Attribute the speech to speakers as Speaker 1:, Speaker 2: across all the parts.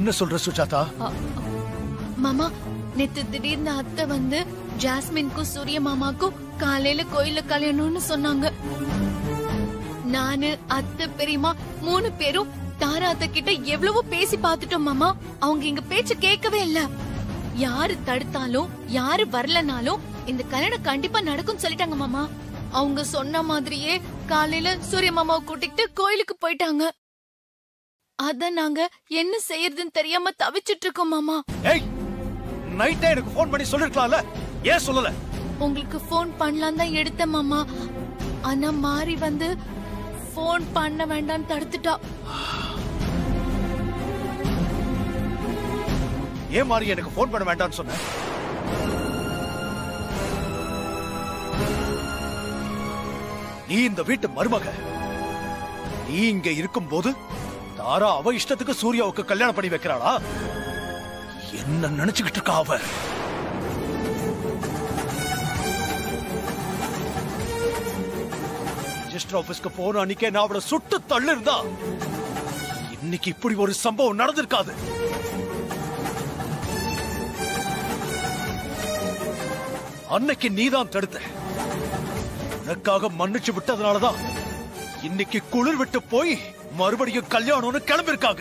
Speaker 1: என்ன சொல்ற சுஜாதா
Speaker 2: மாமா நேத்து திடீர்னு அத்தை வந்து ஜாஸ்மின்க்கும் சூரிய மாமாக்கும் காலையில கோயில்ல கல்யாணம்னு சொன்னாங்க நானு அத்தை பெரியம்மா மூணு பேரும் தாரா அத்தை கிட்ட எவ்வளவோ பேசி பார்த்துட்டோம் மாமா அவங்க எங்க பேச்சு கேட்கவே இல்ல யாரு தடுத்தாலும் யாரு வரலனாலும் இந்த கல்யாணம் கண்டிப்பா நடக்கும்னு சொல்லிட்டாங்க மாமா அவங்க சொன்ன மாதிரியே காலையில சூரிய மாமாவை கூட்டிட்டு கோயிலுக்கு போயிட்டாங்க அத நாங்க என்ன செய்யறதுன்னு தெரியாம தவிச்சிட்டு இருக்கோம் மாமா
Speaker 1: ஏய் நைட்டே எனக்கு ஃபோன் பண்ணி சொல்லிருக்கலாம்ல ஏன் சொல்லல
Speaker 2: உங்களுக்கு ஃபோன் பண்ணலாம் தான் எடுத்தேன் மாமா ஆனா மாறி வந்து ஃபோன் பண்ண வேண்டாம்னு தடுத்துட்டா
Speaker 1: ஏன் மாறி எனக்கு ஃபோன் பண்ண வேண்டாம்னு சொன்ன நீ இந்த வீட்டு மருமக நீ இங்க இருக்கும்போது தாரா அவ இஷ்டத்துக்கு சூர்யாவுக்கு கல்யாணம் பண்ணி வைக்கிறாளா என்ன நினைச்சுக்கிட்டு இருக்கா அவ ரெஜிஸ்டர் ஆபீஸ்க்கு போன அன்னைக்கே நான் அவளை சுட்டு தள்ளிருந்தா இன்னைக்கு இப்படி ஒரு சம்பவம் நடந்திருக்காது அன்னைக்கு நீதான் தடுத்த உனக்காக மன்னிச்சு விட்டதுனாலதான் இன்னைக்கு குளிர் விட்டு போய் மறுபடியும் கல்யாணம்னு கிளம்பிருக்காங்க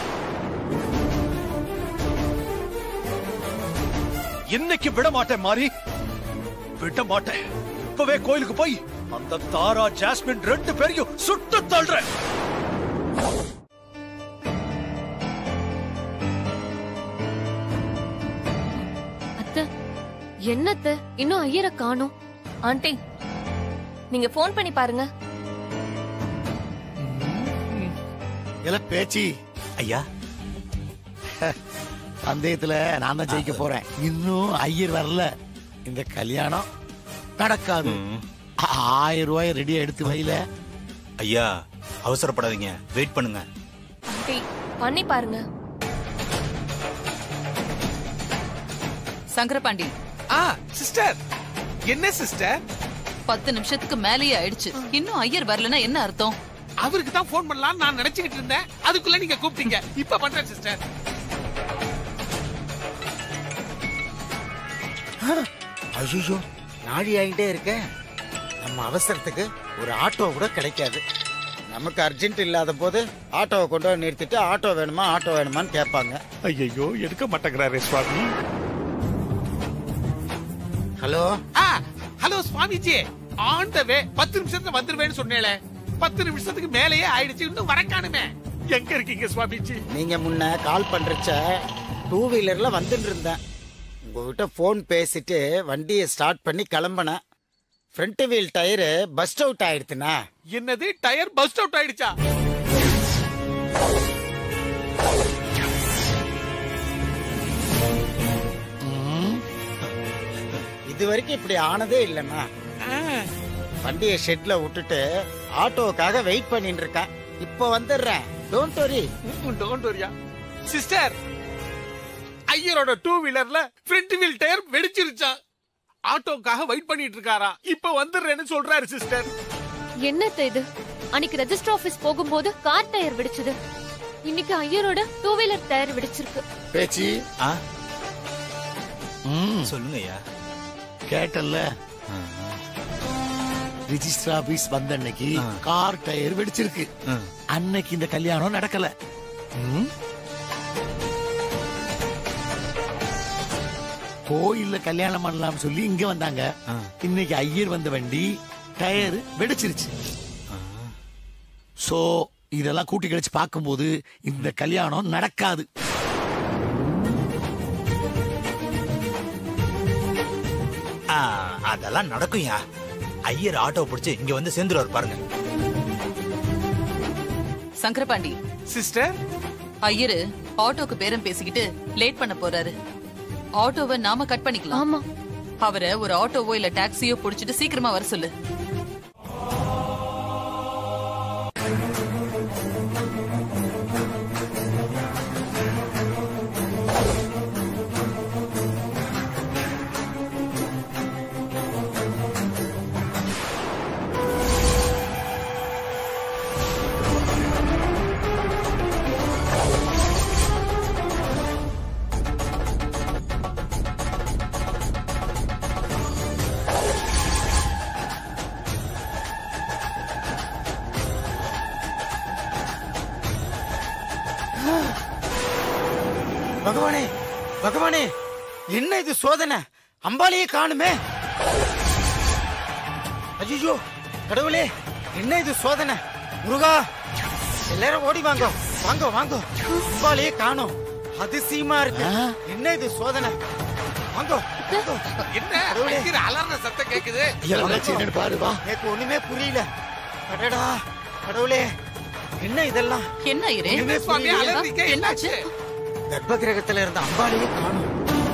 Speaker 1: இன்னைக்கு விட மாட்டேன் மாறி விட மாட்டேன் இப்பவே கோயிலுக்கு போய் அந்த தாரா ஜாஸ்மின் ரெண்டு பேரையும் சுட்டு தள்ளுறேன்
Speaker 3: அத்தை என்னத்த இன்னும் ஐயரை காணோம்
Speaker 4: ஆண்டி நீங்க ஃபோன் பண்ணி பாருங்க
Speaker 5: இல்ல பேச்சு
Speaker 6: ஐயா
Speaker 5: பந்தயத்துல நான் தான் ஜெயிக்க போறேன் இன்னும் ஐயர் வரல இந்த கல்யாணம் நடக்காது ஆயிரம் ரூபாய் ரெடியா எடுத்து வைல
Speaker 6: ஐயா அவசரப்படாதீங்க வெயிட் பண்ணுங்க
Speaker 4: ஆண்டி பண்ணி பாருங்க
Speaker 7: சங்கரபாண்டி
Speaker 8: ஆ சிஸ்டர் என்ன சிஸ்டர்
Speaker 7: பத்து நிமிஷத்துக்கு மேலேயே ஆயிடுச்சு இன்னும் ஐயர் வரலன்னா என்ன அர்த்தம்
Speaker 8: அவருக்கு தான் ஃபோன் பண்ணலாம் நான் நினைச்சுக்கிட்டு இருந்தேன் அதுக்குள்ள நீங்க கூப்பிட்டீங்க இப்ப பண்றேன் சிஸ்டர்
Speaker 9: ஐயோ நாழி ஆகிட்டே இருக்க நம்ம அவசரத்துக்கு ஒரு ஆட்டோ கூட கிடைக்காது நமக்கு அர்ஜென்ட் இல்லாத போது ஆட்டோவை கொண்டு வந்து நிறுத்திட்டு ஆட்டோ வேணுமா ஆட்டோ வேணுமான்னு கேட்பாங்க
Speaker 8: ஐயோ எடுக்க மாட்டேங்கிறாரே Swami
Speaker 9: hello
Speaker 8: ah hello Swamiji on the way பத்து நிமிஷத்துல வந்துருவேன்னு சொன்னேளே பத்து நிமிஷத்துக்கு மேலேயே ஆயிடுச்சு இன்னும் வர காணுமே எங்க இருக்கீங்க சுவாமிஜி
Speaker 9: நீங்க முன்ன கால் பண்றச்ச டூ வீலர்ல வந்துட்டு இருந்தேன் உங்ககிட்ட ஃபோன் பேசிட்டு வண்டியை ஸ்டார்ட் பண்ணி கிளம்பினேன் front wheel tyre burst out ஆயிடுத்துனா
Speaker 8: என்னது டயர் பஸ்ட் அவுட் ஆயிடுச்சா
Speaker 9: இது வரைக்கும் இப்படி ஆனதே இல்லைண்ணா வண்டியை ஷெட்ல விட்டுட்டு ஆட்டோவுக்காக வெயிட் பண்ணிட்டு இருக்கேன் இப்போ வந்துடுறேன் டோன்ட் வரி
Speaker 8: டோன்ட் வரியா சிஸ்டர் ஐயரோட டூ வீலர்ல ஃப்ரண்ட் வீல் டயர் வெடிச்சிருச்சான் ஆட்டோக்காக வெயிட் பண்ணிட்டு இருக்காரா இப்ப வந்துடுறேன்னு சொல்றாரு சிஸ்டர்
Speaker 3: என்னத்த இது அன்னைக்கு ரெஜிஸ்டர் ஆபீஸ் போகும்போது கார் டயர் வெடிச்சது இன்னைக்கு ஐயரோட டூ வீலர் டயர் வெடிச்சிருக்கு
Speaker 5: பேச்சு
Speaker 6: ஆ
Speaker 5: ம்,
Speaker 6: சொல்லுங்க ஐயா
Speaker 5: கேட்டல்ல
Speaker 6: ஆ,
Speaker 5: ரிஜிஸ்டர் ஆபீஸ் வந்த அன்னைக்கு
Speaker 6: ஆ.
Speaker 5: கார் டயர் வெடிச்சிருக்கு
Speaker 6: ஆ.
Speaker 5: அன்னைக்கு இந்த கல்யாணம் நடக்கல ம்? கோயில்ல கல்யாணம் பண்ணலாம் சொல்லி இங்க வந்தாங்க
Speaker 6: ஆ.
Speaker 5: இன்னைக்கு ஐயர் வந்த வண்டி டயர் வெடிச்சிருச்சு சோ இதெல்லாம் கூட்டி கழிச்சு பார்க்கும்போது இந்த கல்யாணம் நடக்காது
Speaker 6: ஆ, அதெல்லாம் நடக்கும்யா ஐயர் ஆட்டோ பிடிச்சு இங்க வந்து சேர்ந்துருவாரு பாருங்க
Speaker 7: சங்கரபாண்டி
Speaker 8: சிஸ்டர்
Speaker 7: ஐயரு ஆட்டோக்கு பேரம் பேசிக்கிட்டு லேட் பண்ண போறாரு ஆட்டோவை நாம கட் பண்ணிக்கலாம்
Speaker 3: ஆமா
Speaker 7: அவரை ஒரு ஆட்டோவோ இல்ல டாக்ஸியோ புடிச்சிட்டு சீக்கிரமா வர சொல்லு
Speaker 9: பகவானே பகவானே என்ன இது சோதனை அம்பாலியே காணுமே ஐயோ கடவுளே என்ன இது சோதனை முருகா எல்லாரும் ஓடி வாங்க வாங்க வாங்க அம்பாலியே காணோம் அதிசயமா இருக்கு என்ன இது சோதனை வாங்க வாங்க.
Speaker 8: என்ன
Speaker 9: கடவுளே.
Speaker 8: ஐயர் அலர்ற சத்தம் கேக்குது
Speaker 5: ஐயா தங்கச்சி என்னன்னு பாரு வா
Speaker 9: எனக்கு ஒண்ணுமே புரியல அடடா கடவுளே என்ன இதெல்லாம்
Speaker 7: என்ன ஐயரே
Speaker 9: ஒண்ணுமே
Speaker 8: சுவாமி
Speaker 9: புரியல.
Speaker 8: அலர்றீங்க என்னாச்சு
Speaker 9: கர்ப்ப கிரகத்துல இருந்த அம்பாலியே காணும்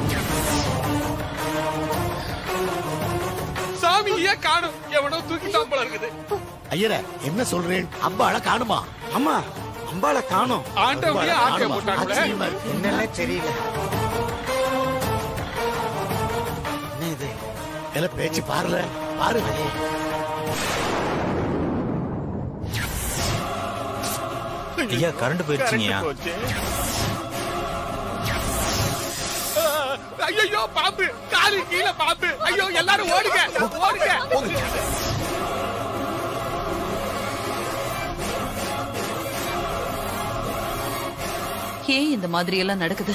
Speaker 8: சாமி ஏன் காணும் எவனோ தூக்கிட்டான் போல இருக்குது
Speaker 5: ஐயர என்ன சொல்றேன் அம்பாளை காணுமா
Speaker 9: ஆமா அம்பால காணும்
Speaker 8: ஆண்டவனே ஆட்டை
Speaker 5: காணுமா?
Speaker 8: போட்டாங்களே
Speaker 5: ஆச்சரியமா இருக்கு.
Speaker 9: என்னன்னே தெரியல என்ன இது
Speaker 5: எல்லாம் பேச்சு பாருல பாரு
Speaker 6: ஐயா கரண்ட் போயிடுச்சுங்கய்யா
Speaker 8: போச்சு. ஐயோ பாம்பு காலு கீழே பாம்பு ஐயோ எல்லாரும் ஓடுங்க ஓடுங்க
Speaker 7: ஏன் இந்த மாதிரி எல்லாம் நடக்குது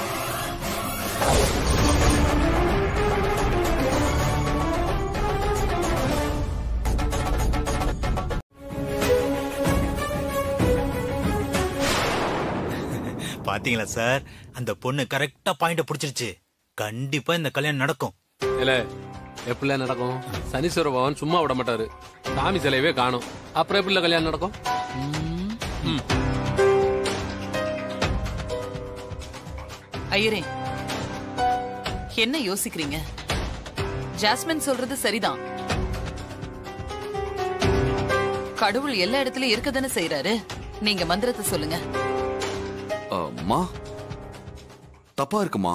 Speaker 6: பாத்தீங்களா சார் அந்த பொண்ணு கரெக்டா பாயிண்ட புடிச்சிருச்சு கண்டிப்பா இந்த கல்யாணம் நடக்கும்
Speaker 10: இல்ல எப்படில நடக்கும் சனீஸ்வர பகவான் சும்மா விட மாட்டாரு சாமி சிலையவே காணும் அப்புறம் எப்படி கல்யாணம் நடக்கும் ம்.
Speaker 7: ஐயரே என்ன யோசிக்கிறீங்க ஜாஸ்மின் சொல்றது சரிதான் கடவுள் எல்லா இடத்துலயும் இருக்கதானே செய்யறாரு நீங்க மந்திரத்தை சொல்லுங்க
Speaker 11: அம்மா தப்பா இருக்குமா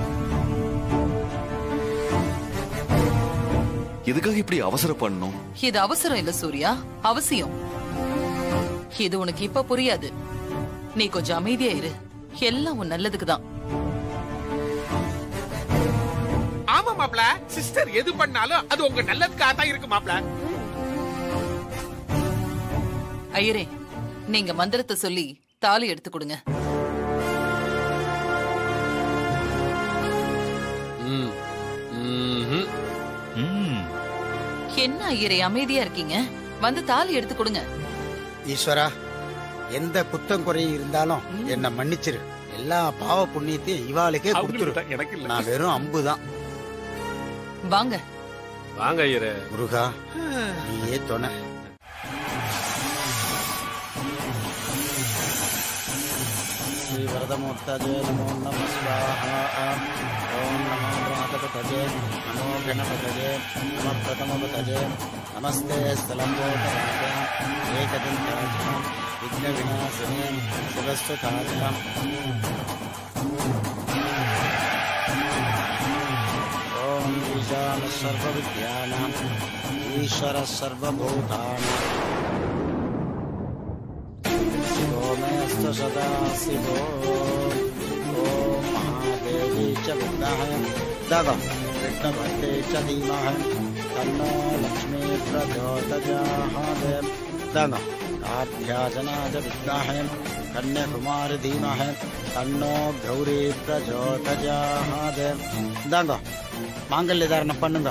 Speaker 11: எதுக்காக இப்படி அவசரப்படணும்
Speaker 7: இது அவசரம் இல்ல சூர்யா அவசியம் இது உனக்கு இப்ப புரியாது நீ கொஞ்சம் அமைதியா இரு எல்லாம் உன் நல்லதுக்கு தான்
Speaker 8: ஆமா மாப்ள சிஸ்டர் எது பண்ணாலும் அது உங்க நல்லதுக்காக தான் இருக்கு மாப்ள
Speaker 7: ஐயரே நீங்க மந்திரத்தை சொல்லி தாலி எடுத்து கொடுங்க
Speaker 10: ம். ம்ஹும்.
Speaker 6: ம்
Speaker 7: என்ன ஐயரே அமைதியா இருக்கீங்க வந்து தாலி எடுத்து கொடுங்க
Speaker 9: ஈஸ்வரா எந்த குத்தம் குறையும் இருந்தாலும் என்ன மன்னிச்சிரு எல்லா பாவ புண்ணியத்தையும் இவாளுக்கே கொடுத்துரு
Speaker 8: அவங்களுக்கு தான், எனக்கு இல்ல
Speaker 9: நான் வெறும் அம்புதான்
Speaker 7: வாங்க
Speaker 10: வாங்க ஐயரே
Speaker 9: முருகா நீயே துணை ஸ்ரீ வரதமூர்த்தஜே நமோ நம ஸ்வாஹா ஓம் நமோ பிரமதபதஜே நமோ கணபதஜே நம பிரதமபதஜே நமஸ்தே ஸ்தலம்போதராஜாம் ஏகதந்தாஜாம் விக்ன விநாசினே சிவஸ்வதாஜாம் ஓம் ஈசான சர்வவித்யானாம் ஈஸ்வர சர்வபூதானாம் शिवोमेऽस्तु सदा शिवो ॐ महादेवी च विद्महे दव विष्णुभक्ते च धीमहि तन्नो लक्ष्मी प्रचोदयात् दव काभ्याजना च विद्महे कन्याकुमारी धीमहि तन्नो गौरी प्रचोदयात् தாங்க மாங்கல்ய தாரணம் பண்ணுங்க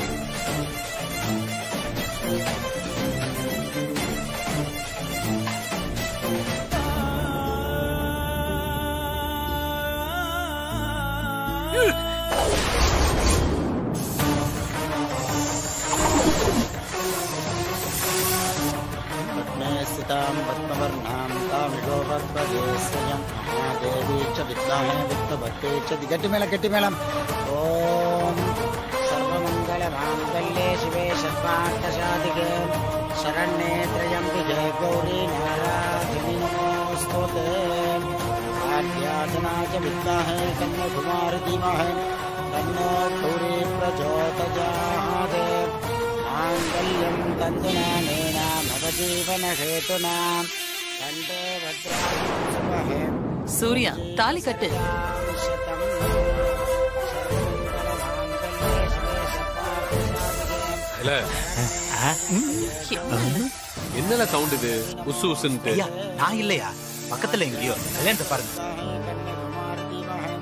Speaker 9: पद्मे स्थितां पद्मवर्णां तामिगो वर्पदेशयं महादेवी च विद्महे विद्मभक्ते च गट्टिमेलं गट्टिमेलम् ॐ सर्वमङ्गलमाङ्गल्ये शिवे सर्वार्थसाधिके शरण्ये त्र्यम्बिके गौरी नारायणि नमोऽस्तुते आध्यात्मा च विद्महे कन्याकुमारी धीमहि तन्नो गौरी प्रचोदयात् माङ्गल्यं तन्तुनानेन मम जीवनहेतुनां कण्ठे भद्राणि सुमहे
Speaker 7: சூர்யா தாலி கட்டு
Speaker 10: இல்ல என்னல சவுண்ட் இது உசு உசுன்ட்டு
Speaker 6: ஐயா நான் இல்லையா பக்கத்துல எங்கேயோ கல்யாணத்தை பாருங்க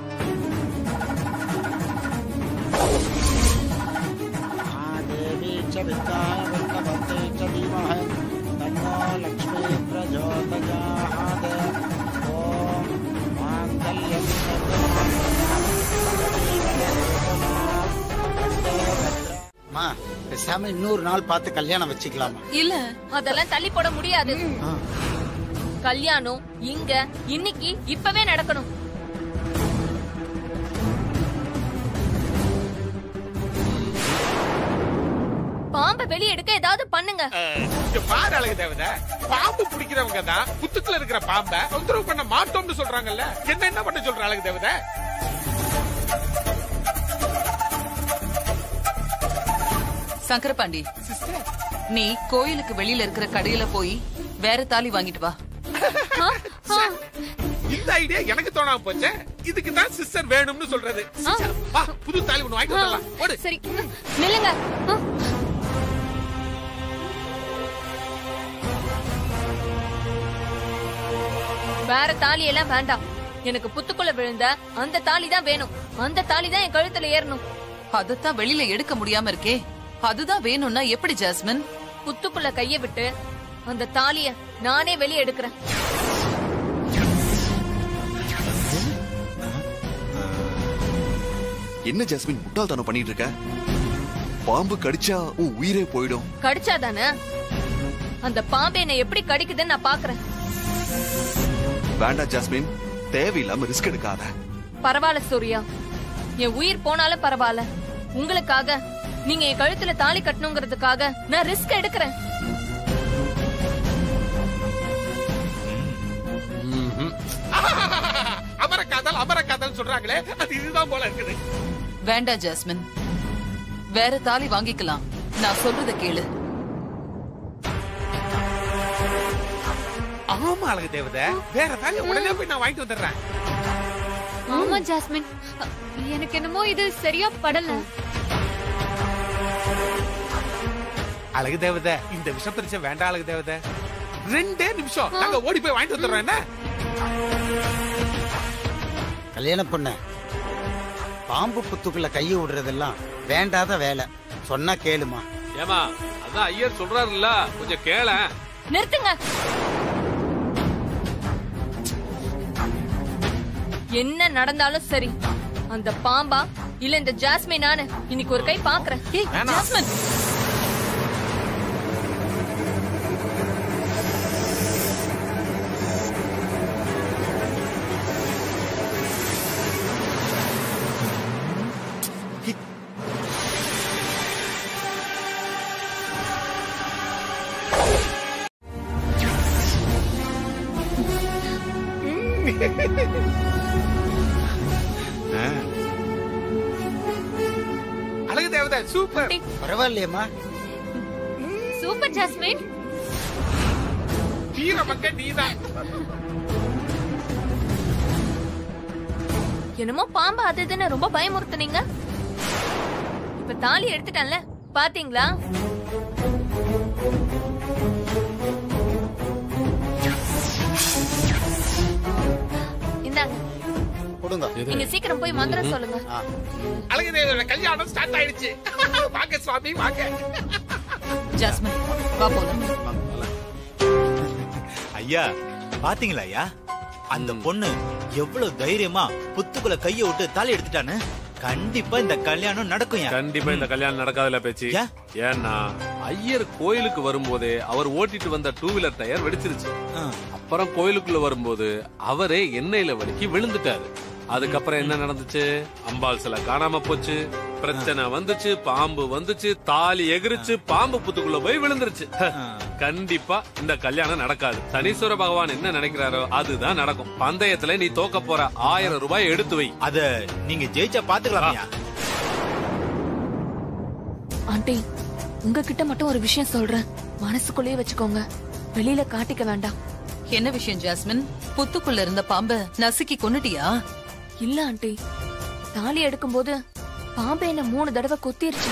Speaker 9: विद्याय विद्महे च धीमहि तन्नो लक्ष्मी प्रचोदयात् ॐ माङ्गल्यं அம்மா பேசாம இன்னொரு நாள் பார்த்து கல்யாணம் வச்சுக்கலாமா
Speaker 4: இல்ல அதெல்லாம் தள்ளி போட முடியாது கல்யாணம் இங்க இன்னைக்கு இப்பவே நடக்கணும் பாம்பை வெளியே எடுக்க ஏதாவது பண்ணுங்க
Speaker 8: இங்க பாரு அழகு தேவதை பாம்பு பிடிக்கிறவங்க தான் புத்துக்குள்ள இருக்கிற பாம்பை தொந்தரவு பண்ண மாட்டோம்னு சொல்றாங்கல்ல என்ன என்ன பண்ண சொல்ற அழகு தேவதை
Speaker 7: சங்கரபாண்டி நீ கோயிலுக்கு வெளியில இருக்கிற கடையில போய் வேற தாலி வாங்கிட்டு வா
Speaker 8: இந்த ஐடியா எனக்கு தோணாம போச்சே இதுக்கு தான் சிஸ்டர் வேணும்னு சொல்றது சிஸ்டர், வா புது தாலி ஒண்ணு வாங்கிட்டு வரலாம் ஓடு
Speaker 3: சரி நில்லுங்க ஆ.
Speaker 4: வேற தாலி எல்லாம் வேண்டாம் எனக்கு புத்துக்குள்ள விழுந்த அந்த தாலி தான் வேணும் அந்த தாலி தான் என் கழுத்துல ஏறணும்
Speaker 7: அதத்தான் வெளியில எடுக்க முடியாம இருக்கே அதுதான் வேணும்னா எப்படி ஜாஸ்மின்
Speaker 4: புத்துக்குள்ள கைய விட்டு அந்த தாலிய நானே வெளியே எடுக்கிறேன்
Speaker 11: என்ன ஜாஸ்மின் முட்டாள்தனம் பண்ணிட்டு இருக்க பாம்பு கடிச்சா உன் உயிரே போயிடும்
Speaker 4: கடிச்சாதானே அந்த பாம்பு என்னை எப்படி கடிக்குதுன்னு நான் பாக்குறேன்
Speaker 11: வேண்டாம் ஜாஸ்மின் தேவையில்லாம ரிஸ்க் எடுக்காத
Speaker 4: பரவாயில்ல சூர்யா என் உயிர் போனாலும் பரவாயில்ல உங்களுக்காக நீங்க என் கழுத்துல தாலி கட்டணுங்கிறதுக்காக நான் ரிஸ்க் எடுக்கிறேன்
Speaker 8: அமர காதல் அமர காதல் சொல்றாங்களே அது இதுதான் போல இருக்குது
Speaker 7: வேண்டாம் ஜாஸ்மின் வேற தாலி வாங்கிக்கலாம் நான் சொல்றத கேளு
Speaker 8: ஆமா அழகு தேவதை வேற தாலி உடனே போய் நான் வாங்கிட்டு வந்துடுறேன்
Speaker 3: ஆமா ஜாஸ்மின் அ, எனக்கு என்னமோ இது சரியா படல
Speaker 8: அழகு தேவதை இந்த விஷம் தெரிச்ச வேண்டாம் அழகு தேவதை ரெண்டே நிமிஷம் நாங்க ஓடி போய் வாங்கிட்டு வந்துடுறோம் என்ன
Speaker 9: கல்யாணம் பொண்ண பாம்பு புத்துக்குள்ள கையை விடுறதெல்லாம் வேண்டாத வேலை சொன்னா கேளுமா
Speaker 10: ஏமா அதான் ஐயர் சொல்றாருல்ல கொஞ்சம் கேள
Speaker 4: நிறுத்துங்க என்ன நடந்தாலும் சரி அந்த பாம்பா இல்ல இந்த ஜாஸ்மினானு இன்னைக்கு ஒரு கை பாக்குறேன்
Speaker 7: ஏய் ஜாஸ்மின்
Speaker 8: அழகு தேவதை சூப்பர்
Speaker 9: பரவாயில்லையம்மா
Speaker 3: சூப்பர் ஜாஸ்மின்
Speaker 8: வீர மக்க நீதான்
Speaker 4: என்னமோ பாம்பு அது இதுன்னு ரொம்ப பயமுறுத்துனீங்க இப்ப தாலி எடுத்துட்டேன்ல பாத்தீங்களா இந்தாங்க
Speaker 9: கொடுங்க
Speaker 4: நீங்க சீக்கிரம் போய் மந்திரம் சொல்லுங்க
Speaker 8: அழகு தேவதை கல்யாணம் ஸ்டார்ட் ஆயிடுச்சு வாங்க சுவாமி வாங்க
Speaker 7: ஜாஸ்மின் வா போலாம்
Speaker 6: ஐயா பாத்தீங்களா ஐயா அந்த பொண்ணு எவ்வளவு தைரியமா புத்துக்குள்ள கைய விட்டு தாலி எடுத்துட்டான்னு கண்டிப்பா இந்த கல்யாணம் நடக்கும்
Speaker 10: கண்டிப்பா இந்த கல்யாணம் நடக்காதுல பேச்சு ஏன்னா ஐயர் கோயிலுக்கு வரும்போதே அவர் ஓட்டிட்டு வந்த டூ வீலர் டயர் வெடிச்சிருச்சு அப்புறம் கோயிலுக்குள்ள வரும்போது அவரே எண்ணெயில வலிக்கி விழுந்துட்டாரு அதுக்கப்புறம் என்ன நடந்துச்சு அம்பாள் சிலை காணாம போச்சு பிரச்சனை வந்துச்சு பாம்பு வந்துச்சு தாலி எகிரிச்சு பாம்பு புத்துக்குள்ள போய் விழுந்துருச்சு கண்டிப்பா இந்த கல்யாணம் நடக்காது சனீஸ்வர பகவான் என்ன நினைக்கிறாரோ அதுதான் நடக்கும் பந்தயத்துல நீ தோக்க போற ஆயிரம் ரூபாய் எடுத்து வை
Speaker 6: அத நீங்க ஜெயிச்சா பாத்துக்கலாம்யா
Speaker 4: ஆண்டி உங்ககிட்ட மட்டும் ஒரு விஷயம் சொல்றேன் மனசுக்குள்ளேயே வச்சுக்கோங்க வெளியில காட்டிக்க வேண்டாம்
Speaker 7: என்ன விஷயம் ஜாஸ்மின் புத்துக்குள்ள இருந்த பாம்ப நசுக்கி கொன்னுட்டியா
Speaker 4: இல்ல ஆண்டி தாலி எடுக்கும்போது பாம்பு என்ன மூணு தடவை கொத்திருச்சு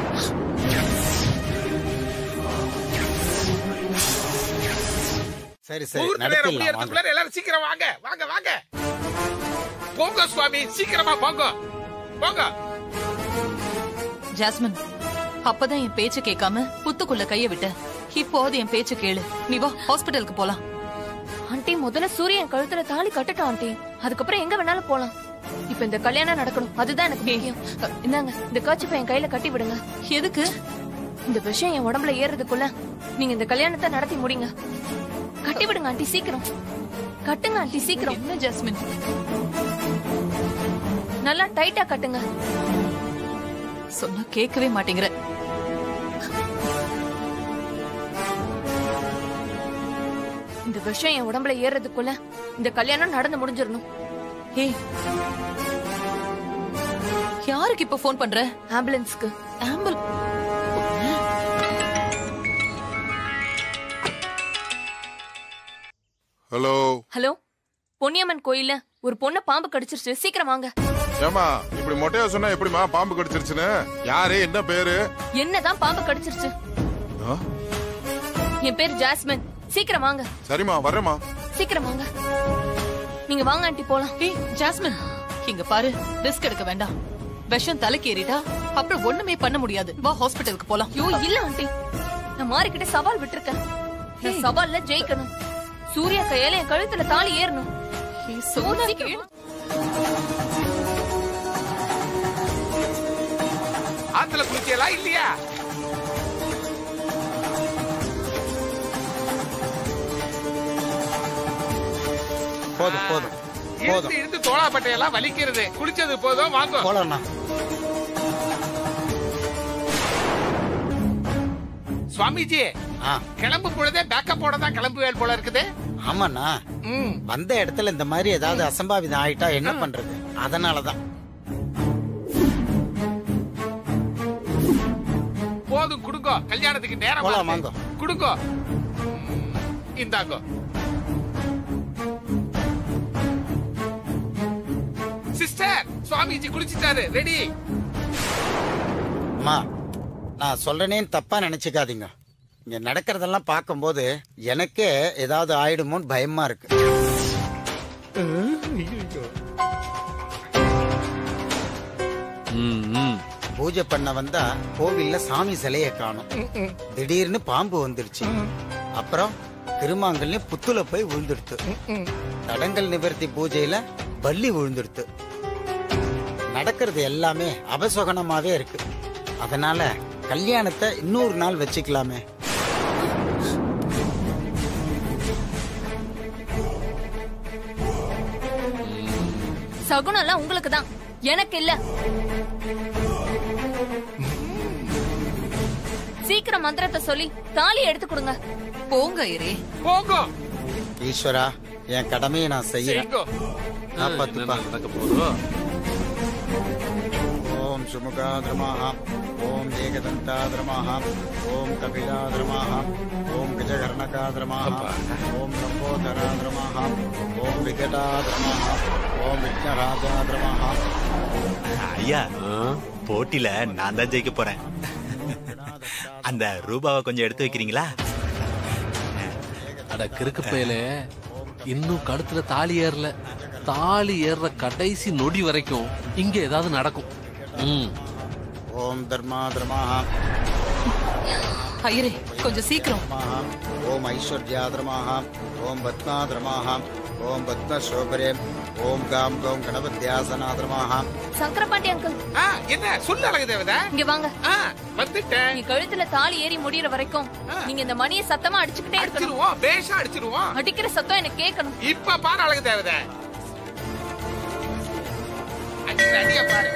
Speaker 9: சரி சரி
Speaker 8: முகூர்த்த நேரம்
Speaker 9: நடத்திடலாம் வாங்க
Speaker 8: முடியறதுக்குள்ள எல்லாரும் சீக்கிரம் வாங்க வாங்க வாங்க போங்க சுவாமி சீக்கிரமா போங்க போங்க
Speaker 7: ஜாஸ்மின் அப்பதான் என் பேச்ச கேட்காம புத்துக்குள்ள கைய விட்ட இப்போது என் பேச்ச கேளு நீ வா ஹாஸ்பிடலுக்கு போலாம்
Speaker 4: ஆண்டி முதல்ல சூரியன் கழுத்துல தாலி கட்டட்டும் ஆண்டி அதுக்கப்புறம் எங்க வேணாலும் போலாம் இப்ப இந்த கல்யாணம் நடக்கணும் அதுதான் எனக்கு முக்கியம் அ, இந்தாங்க இந்த கர்ச்சிப்பை என் கையில கட்டி விடுங்க
Speaker 7: எதுக்கு
Speaker 4: இந்த விஷயம் என் உடம்புல ஏறதுக்குள்ள நீங்க இந்த கல்யாணத்தை நடத்தி முடிங்க கட்டி விடுங்க ஆண்டி சீக்கிரம் கட்டுங்க ஆண்டி சீக்கிரம்
Speaker 7: என்ன ஜாஸ்மின்
Speaker 4: நல்லா டைட்டா கட்டுங்க
Speaker 7: சொன்னா கேட்கவே மாட்டேங்கிற
Speaker 4: இந்த விஷயம் என் உடம்புல ஏறதுக்குள்ள இந்த கல்யாணம் நடந்து முடிஞ்சிடணும்
Speaker 7: ஏய் யாருக்கு இப்ப ஃபோன் பண்ற
Speaker 4: ஆம்புலன்ஸ்க்கு
Speaker 7: ஆம்புல்
Speaker 12: ஹலோ
Speaker 4: ஹலோ பொன்னியம்மன் கோயில்ல ஒரு பொண்ணு பாம்பு கடிச்சிருச்சு சீக்கிரம் வாங்க
Speaker 12: ஏமா இப்படி மொட்டையா சொன்னா எப்படிமா பாம்பு கடிச்சிருச்சுன்னு யாரு என்ன பேரு
Speaker 4: என்னதான் பாம்பு கடிச்சிருச்சு
Speaker 12: ஆ?
Speaker 4: என் பேர் ஜாஸ்மின் சீக்கிரம் வாங்க
Speaker 12: சரிம்மா வரேம்மா
Speaker 4: சீக்கிரம் வாங்க நீங்க வாங்க ஆண்டி போலாம்
Speaker 7: ஏய் ஜாஸ்மின் இங்க பாரு ரிஸ்க் எடுக்க வேண்டாம் விஷம் தலைக்கு ஏறிட்டா அப்புறம் ஒண்ணுமே பண்ண முடியாது வா ஹாஸ்பிடலுக்கு போலாம்
Speaker 4: ஐயோ இல்ல ஆண்டி நான் மாறிக்கிட்ட சவால் விட்டுருக்கேன் நான் சவால்ல ஜெயிக்கணும் சூர்யா கையால என் கழுத்துல தாலி ஏறணும்
Speaker 7: சொன்னா
Speaker 4: சீக்கிரம் வா.
Speaker 8: ஆத்துல குளிக்கலாம் இல்லையா
Speaker 9: போதும் போதும்
Speaker 8: இழுத்து
Speaker 9: போதும்
Speaker 8: இழுத்து தோளாப்பட்டையெல்லாம் வலிக்கிறது குளிச்சது போதும் வாங்க
Speaker 9: போலாம்ண்ணா
Speaker 8: சுவாமிஜி
Speaker 9: ஆ
Speaker 8: கிளம்பும் பொழுதே பேக்கப்போட தான் கிளம்புவேல் போல இருக்குது
Speaker 9: ஆமாண்ணா
Speaker 8: ம்
Speaker 9: வந்த இடத்துல இந்த மாதிரி ஏதாவது அசம்பாவிதம் ஆயிட்டா என்ன பண்றது அதனாலதான்
Speaker 8: போதும் குடுங்கோ கல்யாணத்துக்கு நேரம்
Speaker 9: போலாம்,
Speaker 8: ஆகுது.
Speaker 9: வாங்க.
Speaker 8: குடுங்கோ ம், இந்தாங்கோ சிஸ்டர் சுவாமிஜி குளிச்சிட்டாரு ரெடி
Speaker 9: அம்மா நான் சொல்றேனேன்னு தப்பா நினைச்சுக்காதீங்க இங்க நடக்கிறதெல்லாம் பார்க்கும்போது எனக்கே ஏதாவது ஆயிடுமோன்னு பயமா இருக்கு
Speaker 10: ம், ம்.
Speaker 9: பூஜை பண்ண வந்தா கோவில்ல சாமி சிலைய காணும் திடீர்னு பாம்பு வந்துருச்சு அப்புறம் திருமாங்கல்ல புத்துல போய் விழுந்துடுத்து தடங்கல் நிவர்த்தி பூஜையில பல்லி விழுந்துடுத்து நடக்கிறது எல்லாமே அபசகுனமாவே இருக்கு அதனால கல்யாணத்தை இன்னொரு நாள் வச்சுக்கலாமே
Speaker 4: சகுனம் எல்லாம் உங்களுக்கு தான் எனக்கு இல்ல சீக்கிரம் மந்திரத்தை சொல்லி தாலி எடுத்து கொடுங்க
Speaker 7: போங்க ஐயரே
Speaker 8: போங்கோ
Speaker 9: ஈஸ்வரா என் கடமையை நான் செய்யறேன்
Speaker 8: செய்யுங்கோ
Speaker 9: காப்பாத்துப்பா
Speaker 10: என்ன நடக்க போதோ
Speaker 9: ஓம் சுமுகாதிரமாக ஓம் ஏகதந்தாதிரமாக ஓம் கபிலாதிரமாக ஓம் கஜகர்ணகாதிரமாக ஓம் லம்போதராதிரமாக ஓம் விகடாதிரமாக ஓம் விக்னராஜாதிரமாக
Speaker 6: ஐயா
Speaker 10: ஆ?
Speaker 6: போட்டியில நான் தான் ஜெயிக்க போறேன் அந்த ரூபாவை கொஞ்சம் எடுத்து வைக்கிறீங்களா
Speaker 10: அட கிறுக்கு பயலே இன்னும் கழுத்துல தாலி ஏறல தாலி ஏறுற கடைசி நொடி வரைக்கும் இங்க ஏதாவது நடக்கும் ம்
Speaker 9: ஓம் தர்மாதிரமாக
Speaker 7: ஐயரே கொஞ்சம் சீக்கிரம்
Speaker 9: ஓம் ஐஸ்வர்யாதிரமாக ஓம் பத்மாதிரமாக ஓம் பத்மசோபரே ஓம் காம் கௌம் கணபத்யாசனாதிரமாக
Speaker 4: சங்கரபாண்டி அங்கிள்
Speaker 8: ஆ என்ன சொல்லு அழகு தேவதா
Speaker 4: இங்க வாங்க
Speaker 8: ஆ வந்துட்டேன்
Speaker 4: என் கழுத்துல தாலி ஏறி முடியற வரைக்கும் நீங்க இந்த மணியை சத்தமா அடிச்சுக்கிட்டே இருக்கணும்
Speaker 8: அடிச்சிருவோம் பேஷா அடிச்சிருவோம்
Speaker 4: அடிக்கிற சத்தம் எனக்கு கேட்கணும்
Speaker 8: இப்ப பாரு அழகு தேவத அடிக்கிற அடிய பாரு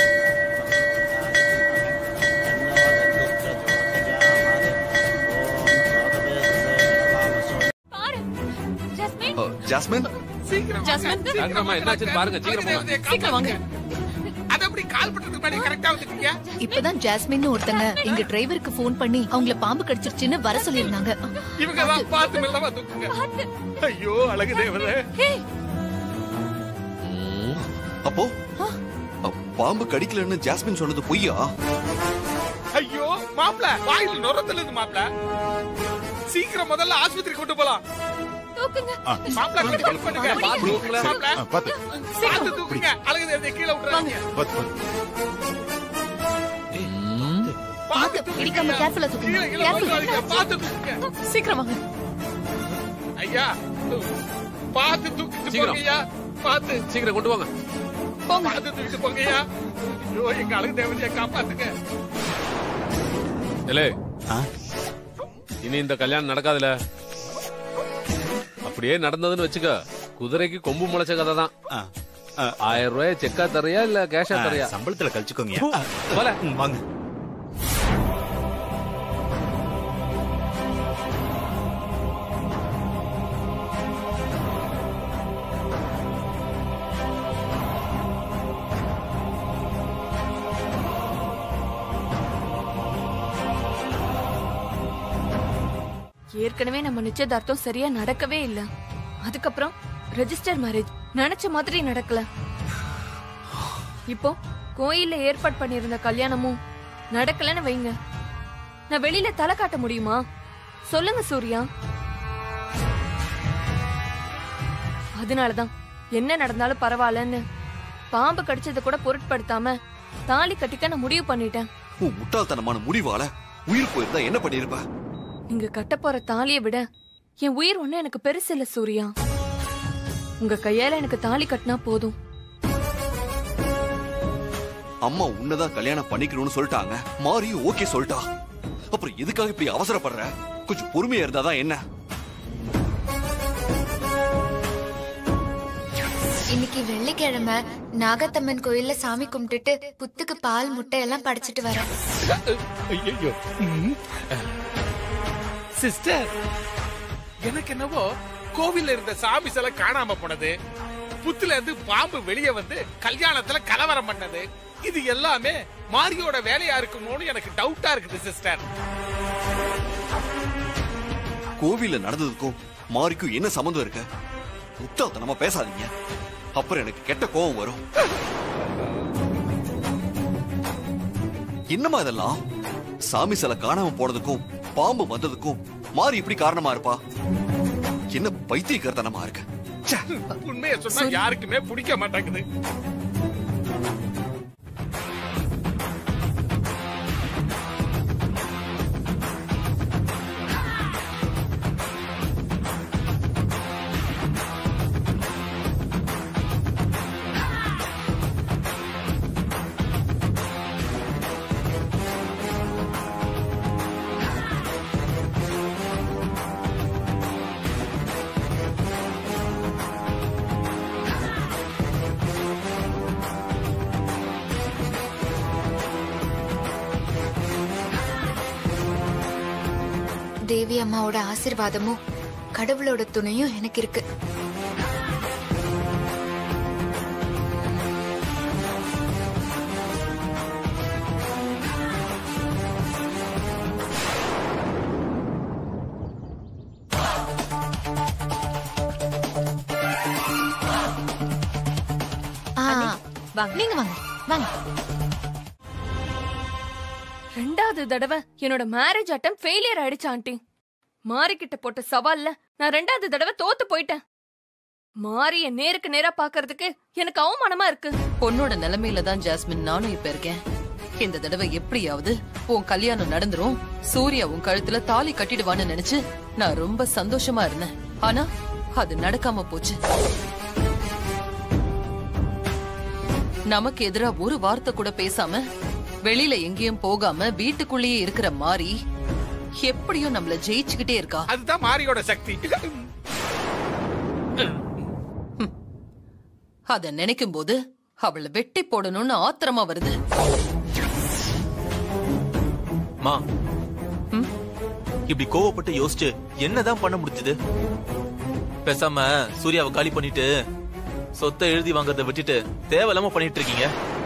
Speaker 4: பாரு ஜஸ்மின்
Speaker 11: ஓ, ஜாஸ்மின்
Speaker 8: சீக்கிரம்
Speaker 7: ஜாஸ்மின்.
Speaker 8: வாங்க, சீக்கிரம்
Speaker 10: தங்கம்மா, என்னாச்சுன்னு பாருங்க, சீக்கிரம்
Speaker 8: அழகு
Speaker 10: போங்க.
Speaker 8: தேவதையை
Speaker 7: சீக்கிரம் வாங்க.
Speaker 8: அது அப்படி கால் பண்றதுக்கு முன்னாடி கரெக்டா வந்துட்டீங்க
Speaker 2: இப்பதான் ஜாஸ்மின் ஒருத்தங்க எங்க டிரைவருக்கு ஃபோன் பண்ணி அவங்கள பாம்பு கடிச்சிருச்சுன்னு வர சொல்லிருந்தாங்க
Speaker 8: இவங்க தான் பார்த்து மெல்லமா தூக்குங்க ஐயோ அழகு தேவதை
Speaker 10: ம்.
Speaker 11: அப்போ அ, பாம்பு கடிக்கலன்னு ஜாஸ்மின் சொன்னது பொய்யா
Speaker 8: ஐயோ மாப்ள வாயில் நுரத்துல இருந்து மாப்ள சீக்கிரம் முதல்ல ஆஸ்பத்திரி கொண்டு போலாம்
Speaker 4: தூக்குங்க
Speaker 8: மாப்ள கொஞ்சம் help பண்ணுங்க
Speaker 10: தூக்குங்களேன்.
Speaker 8: மாப்ள
Speaker 12: ஆ, பாத்து
Speaker 8: பார்த்து தூக்குங்க அழகு தேவதை கீழே விட்டுறாங்க
Speaker 10: ம்.
Speaker 8: பாத்து
Speaker 4: இடிக்காம careful ஆ தூக்குங்க. Careful.
Speaker 8: பாத்து தூக்குங்க
Speaker 4: சீக்கிரம் வாங்க
Speaker 8: ஐயா பாத்து தூக்கிட்டு
Speaker 10: சீக்கிரம்.
Speaker 8: போங்கய்யா பாத்து
Speaker 10: சீக்கிரம் கொண்டு வாங்க
Speaker 4: போங்க
Speaker 8: பாத்து தூக்கிட்டு போங்கய்யா ஐயோ எங்க அழகு தேவதையா காப்பாத்துங்க
Speaker 10: ஏலே இனி இந்த கல்யாணம் நடக்காதுல அப்படியே நடந்ததுன்னு வச்சுக்க குதிரைக்கு கொம்பு முளைச்ச கதை தான் ஆயிரம் ரூபாய் செக்கா தரையா இல்ல கேஷா தரையா
Speaker 6: சம்பளத்துல கழிச்சுக்கோங்க
Speaker 10: போல
Speaker 6: வாங்க
Speaker 4: ஏற்கனவே நம்ம நிச்சயதார்த்தம் சரியா நடக்கவே இல்ல அதுக்கப்புறம் ரெஜிஸ்டர் மேரேஜ் நினைச்ச மாதிரி நடக்கல இப்போ கோயில்ல ஏற்பாடு பண்ணியிருந்த கல்யாணமும் நடக்கலன்னு வைங்க நான் வெளியில தலை காட்ட முடியுமா சொல்லுங்க சூர்யா அதனாலதான் என்ன நடந்தாலும் பரவாயில்லன்னு பாம்பு கடிச்சதை கூட பொருட்படுத்தாம தாலி கட்டிக்க நான் முடிவு பண்ணிட்டேன்
Speaker 11: உன் முட்டாள்தனமான முடிவால உயிர் போயிருந்தா என்ன பண்ணிருப்ப
Speaker 4: நீங்க கட்ட போற தாலியை விட என் உயிர் ஒண்ணு எனக்கு பெருசு இல்ல சூர்யா உங்க கையால எனக்கு தாலி கட்டினா போதும்
Speaker 11: அம்மா உன்னதான் கல்யாணம் பண்ணிக்கணும்னு சொல்லிட்டாங்க மாரியும் ஓகே சொல்லிட்டா அப்புறம் எதுக்காக இப்படி அவசரப்படுற கொஞ்சம் பொறுமையா இருந்தாதான் என்ன
Speaker 2: இன்னைக்கு வெள்ளிக்கிழமை நாகத்தம்மன் கோயில்ல சாமி கும்பிட்டுட்டு புத்துக்கு பால் முட்டை எல்லாம் படைச்சிட்டு வரேன்
Speaker 8: ஐயோ சிஸ்டர் எனக்கு என்னவோ கோவில்ல இருந்த சாமி சிலை காணாம போனது புத்துல இருந்து பாம்பு வெளியே வந்து கல்யாணத்துல கலவரம் பண்ணது இது எல்லாமே மாரியோட வேலையா இருக்குமோன்னு எனக்கு டவுட்டா இருக்குது சிஸ்டர்
Speaker 11: கோவில்ல நடந்ததுக்கும் மாரிக்கும் என்ன சம்மந்தம் இருக்கு முட்டாள்தனமா பேசாதீங்க அப்புறம் எனக்கு கெட்ட கோவம் வரும் என்னம்மா இதெல்லாம் சாமி சிலை காணாம போனதுக்கும் பாம்பு வந்ததுக்கும் மாறி இப்படி காரணமா இருப்பா என்ன பைத்தியக்காரத்தனமா இருக்கு ச்சே.
Speaker 8: உண்மையை சொன்னா யாருக்குமே பிடிக்க மாட்டேங்குது
Speaker 2: தேவி அம்மாவோட ஆசிர்வாதமும் கடவுளோட துணையும் எனக்கு இருக்கு ஆ,
Speaker 3: வாங்க
Speaker 2: நீங்க வாங்க வாங்க
Speaker 4: ரெண்டாவது தடவை என்னோட மேரேஜ் அட்டம் ஃபெயிலியர் ஆயிடுச்சு ஆண்டி மாரிக்கிட்ட போட்ட சவால்ல நான் ரெண்டாவது தடவை தோத்து போயிட்டேன் மாரிய நேருக்கு நேரா பாக்குறதுக்கு எனக்கு அவமானமா இருக்கு
Speaker 7: பொண்ணோட நிலைமையில தான் ஜாஸ்மின் நானும் இப்ப இருக்கேன் இந்த தடவை எப்படியாவது உன் கல்யாணம் நடந்துரும் சூர்யா உன் கழுத்துல தாலி கட்டிடுவான்னு நினைச்சு நான் ரொம்ப சந்தோஷமா இருந்தேன் ஆனா அது நடக்காம போச்சு நமக்கு எதிரா ஒரு வார்த்தை கூட பேசாம வெளியில எங்கேயும் போகாம வீட்டுக்குள்ளேயே இருக்கிற மாரி எப்படியும் நம்மள ஜெயிச்சுக்கிட்டே இருக்கா
Speaker 8: அதுதான் மாரியோட சக்தி
Speaker 7: அத நினைக்கும் போது அவளை வெட்டி போடணும்னு ஆத்திரமா வருது
Speaker 13: மா இப்படி கோவப்பட்டு யோசிச்சு என்னதான் பண்ண முடிஞ்சது பேசாம சூர்யாவை காலி பண்ணிட்டு சொத்தை எழுதி வாங்குறத விட்டுட்டு தேவையில்லாம பண்ணிட்டு இருக்கீங்க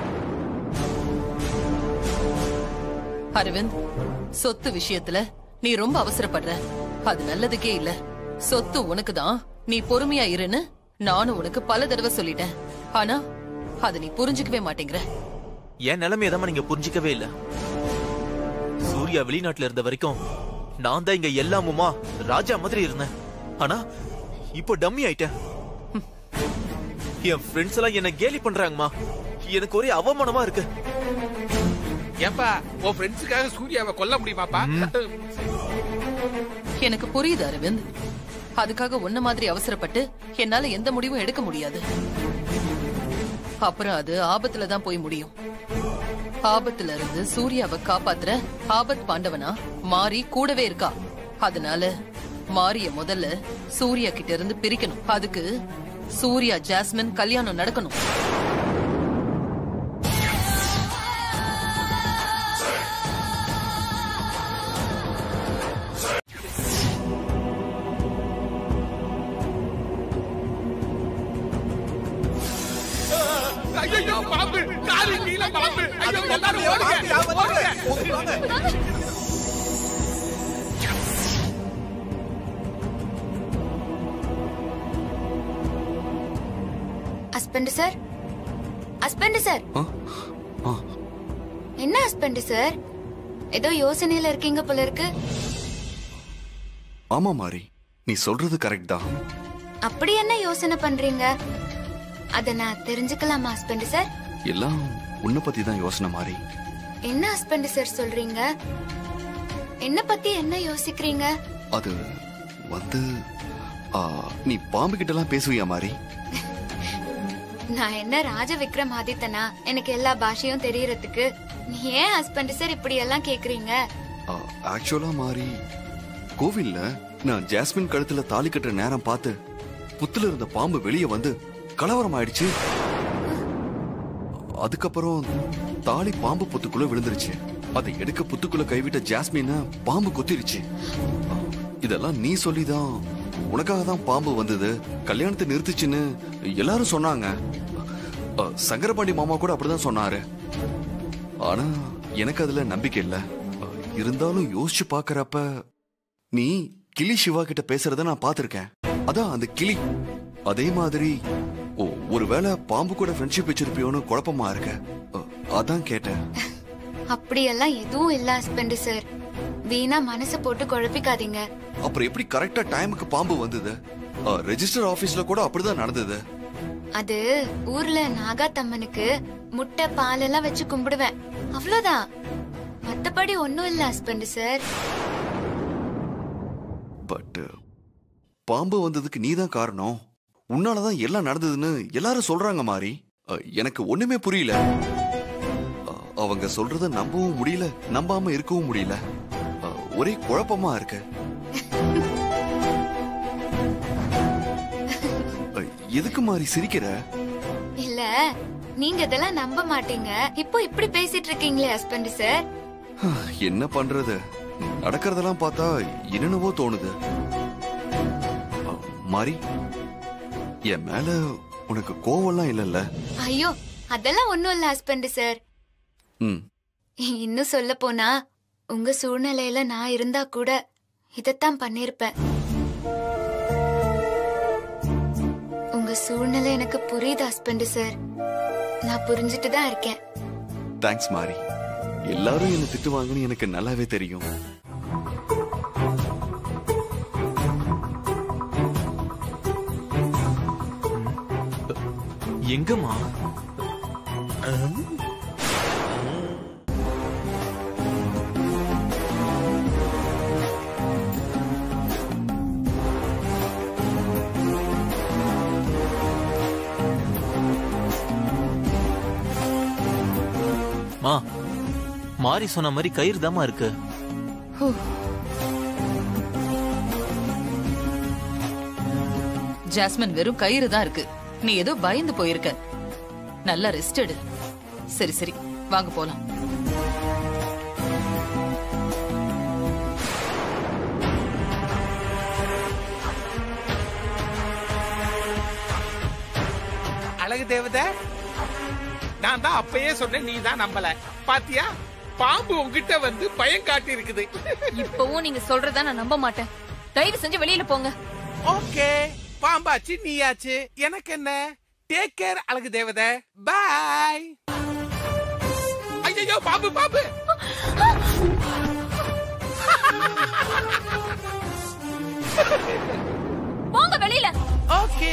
Speaker 7: அரவிந்த் சொத்து விஷயத்துல நீ ரொம்ப அவசரப்படுற அது நல்லதுக்கே இல்ல சொத்து உனக்குதான் நீ பொறுமையா இருன்னு நானும் உனக்கு பல தடவை சொல்லிட்டேன் ஆனா அத நீ புரிஞ்சுக்கவே மாட்டேங்கிற
Speaker 13: என் நிலைமையை தான் நீங்க புரிஞ்சிக்கவே இல்ல சூர்யா வெளிநாட்டுல இருந்த வரைக்கும் நான் தான் இங்க எல்லாமுமா ராஜா மாதிரி இருந்தேன் ஆனா இப்போ டம்மி ஆயிட்டேன் ஹம். என் ஃப்ரெண்ட்ஸ் எல்லாம் என்ன கேலி பண்றாங்கம்மா எனக்கு ஒரே அவமானமா இருக்கு
Speaker 8: ஏப்பா உன் ஃப்ரெண்ட்ஸுக்காக சூர்யாவை கொல்ல முடியுமாப்பா
Speaker 7: எனக்கு புரியுது அரவிந்த் அதுக்காக உன்ன மாதிரி அவசரப்பட்டு என்னால எந்த முடிவும் எடுக்க முடியாது அப்புறம் அது ஆபத்துல தான் போய் முடியும் ஆபத்துல இருந்து சூர்யாவை காப்பாத்துற ஆபத் பாண்டவனா மாறி கூடவே இருக்கா அதனால மாரிய முதல்ல சூர்யா கிட்ட இருந்து பிரிக்கணும் அதுக்கு சூர்யா ஜாஸ்மின் கல்யாணம் நடக்கணும்
Speaker 8: ஐயோ பாம்பு காலு கீழே பாம்பு ஐயோ எல்லாரும் ஓடுங்க ஓடுங்க
Speaker 2: ஹஸ்பண்ட் சார் ஹஸ்பண்ட் சார் என்ன ஹஸ்பண்ட் சார் ஏதோ யோசனையில இருக்கீங்க போல இருக்கு
Speaker 11: ஆமா மாறி நீ சொல்றது கரெக்ட் தான்
Speaker 2: அப்படி என்ன யோசனை பண்றீங்க அத நான் தெரிஞ்சுக்கலாமா ஹஸ்பண்ட் சார்
Speaker 11: எல்லாம் உன்னை பத்தி தான் யோசனை மாறி
Speaker 2: என்ன ஹஸ்பண்ட் சார் சொல்றீங்க என்ன பத்தி என்ன யோசிக்கிறீங்க
Speaker 11: அது வந்து ஆ, நீ பாம்பு கிட்ட எல்லாம் பேசுவியா மாறி
Speaker 2: நான் என்ன ராஜ விக்ரம் ஆதித்தனா எனக்கு எல்லா பாஷையும் தெரியறதுக்கு நீ ஏன் ஹஸ்பண்ட் சார் இப்படி எல்லாம் கேக்குறீங்க
Speaker 11: ஆக்சுவலா மாறி கோவில்ல நான் ஜாஸ்மின் கழுத்துல தாலி கட்டுற நேரம் பார்த்து புத்துல இருந்த பாம்பு வெளியே வந்து கலவரம் ஆயிடுச்சு அதுக்கப்புறம் தாலி பாம்பு புத்துக்குள்ள விழுந்துருச்சு அதை எடுக்க புத்துக்குள்ள கைவிட்ட ஜாஸ்மின பாம்பு கொத்திருச்சு இதெல்லாம் நீ சொல்லிதான் உனக்காக தான் பாம்பு வந்தது கல்யாணத்தை நிறுத்துச்சுன்னு எல்லாரும் சொன்னாங்க அ, சங்கரபாண்டி மாமா கூட அப்படிதான் சொன்னாரு ஆனா எனக்கு அதுல நம்பிக்கை இல்ல அ, இருந்தாலும் யோசிச்சு பாக்குறப்ப நீ கிளி சிவா கிட்ட பேசுறத நான் பாத்திருக்கேன் அதான் அந்த கிளி அதே மாதிரி ஓ ஒருவேளை பாம்பு கூட ஃப்ரெண்ட்ஷிப் வச்சிருப்பியோன்னு குழப்பமா இருக்க அ, அதான் கேட்டேன்
Speaker 2: அப்படியெல்லாம் எதுவும் இல்ல ஹஸ்பண்ட் சார் வீணா மனசு போட்டு குழப்பிக்காதீங்க
Speaker 11: அப்புறம் எப்படி கரெக்டா டைமுக்கு பாம்பு வந்தது ரெஜிஸ்டர் ஆபீஸ்ல கூட அப்படிதான் நடந்தது
Speaker 2: அது ஊர்ல நாகாத்தம்மனுக்கு முட்டை பால் எல்லாம் வச்சு கும்பிடுவேன் அவ்வளவுதான் மத்தபடி ஒண்ணும் இல்ல ஹஸ்பண்ட் சார்
Speaker 11: பட் பாம்பு வந்ததுக்கு நீதான் காரணம் உன்னாலதான் எல்லாம் நடந்ததுன்னு எல்லாரும் சொல்றாங்க மாறி அ, எனக்கு ஒண்ணுமே புரியல அ, அவங்க சொல்றத நம்பவும் முடியல நம்பாம இருக்கவும் முடியல அ, ஒரே குழப்பமா இருக்கு அ, எதுக்கு மாறி சிரிக்கிற
Speaker 2: இல்ல நீங்க இதெல்லாம் நம்ப மாட்டீங்க இப்போ இப்படி பேசிட்டு இருக்கீங்களே ஹஸ்பண்ட் சார்
Speaker 11: என்ன பண்றது நடக்கிறதெல்லாம் பார்த்தா என்னென்னவோ தோணுது அ, மாறி என் மேல உனக்கு கோவம்லாம் இல்லல்ல
Speaker 2: ஐயோ அதெல்லாம் ஒண்ணும் இல்ல ஹஸ்பண்ட் சார்
Speaker 11: ம்
Speaker 2: இன்னும் சொல்ல போனா உங்க சூழ்நிலையில நான் இருந்தா கூட இதத்தான் பண்ணிருப்பேன் உங்க சூழ்நிலை எனக்கு புரியுது ஹஸ்பண்ட் சார் நான் புரிஞ்சுட்டு தான் இருக்கேன்
Speaker 11: தேங்க்ஸ் மாரி எல்லாரும் என்ன திட்டுவாங்கன்னு எனக்கு நல்லாவே தெரியும்
Speaker 13: எங்கம்மா மா மாறி சொன்ன மாதிரி கயிறு தாமா இருக்கு
Speaker 7: ஜாஸ்மின் வெறும் கயிறு தான் இருக்கு நீ ஏதோ பயந்து போயிருக்க நல்லா ரெஸ்ட் எடு சரி சரி வாங்க போலாம்
Speaker 8: அழகு தேவத நான் தான் அப்பயே சொன்னேன் நீ தான் நம்பல பாத்தியா பாம்பு உன்கிட்ட வந்து பயம் காட்டி இருக்குது
Speaker 4: இப்பவும் நீங்க சொல்றத நான் நம்ப மாட்டேன் தயவு செஞ்சு வெளியில போங்க
Speaker 8: ஓகே பாம்பாச்சு நீயாச்சு எனக்கு என்ன டேக் கேர் அழகு தேவத பாய் ஐயோ பாம்பு பாம்பு
Speaker 4: போங்க வெளியில
Speaker 8: okay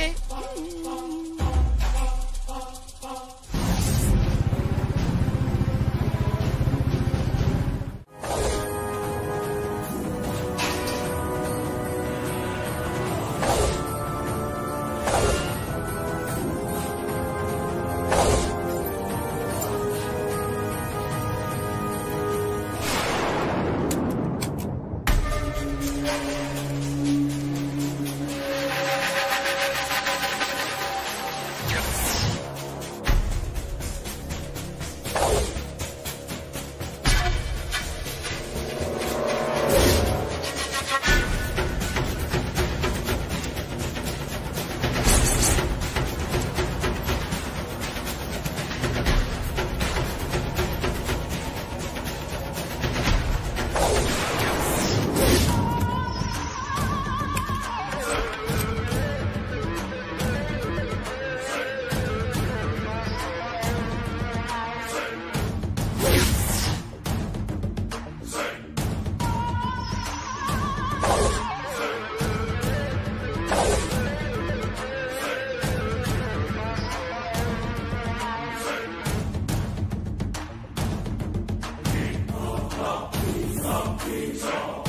Speaker 14: Stop, please, stop, please, stop.